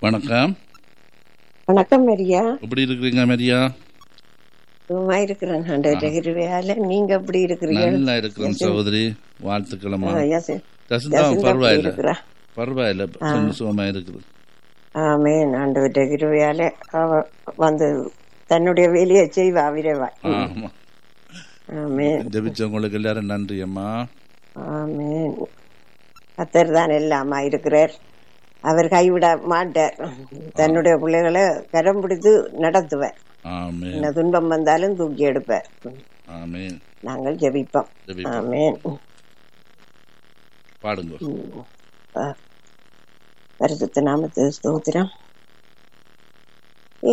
வணக்கம் வணக்கம் மரியா எப்படி இருக்கிறீங்க மரியா சும்மா இருக்கிறேன் ஆண்டவர்கிட்ட கிருபையால நீங்க எப்படி இருக்கிறீங்க நல்லா இருக்கிறேன் சகோதரி வாழ்த்துக்கிழமா ஆ, யேசு- ஜசந்தா யேசுந்தா எப்படி பரவாயில்ல இருக்கிறா? பரவாயில்ல சொந்த சுகமா இருக்குது ஆமென் ஆண்டவர்கிட்ட கிருபையால அவ வந்து தன்னுடைய வேலையை செய்வா விரைவா ஆமா ஆமென் ஜெபிச்சவங்களுக்கு எல்லாரும் நன்றி அம்மா ஆமென் கத்தர் தான் எல்லாமா இருக்கிறார் அவர் கைவிட மாட்டார் தன்னுடைய பிள்ளைகளை கரம் பிடித்து நடத்துவார் ஆமே என்ன துன்பம் வந்தாலும் தூக்கி எடுப்பார் ஆமேன் நாங்கள் ஜெபிப்போம் ஜெபிப்போம். ஆமென் பாடுங்க பரிசுத்த நாமத்து ஸ்தோத்திரம்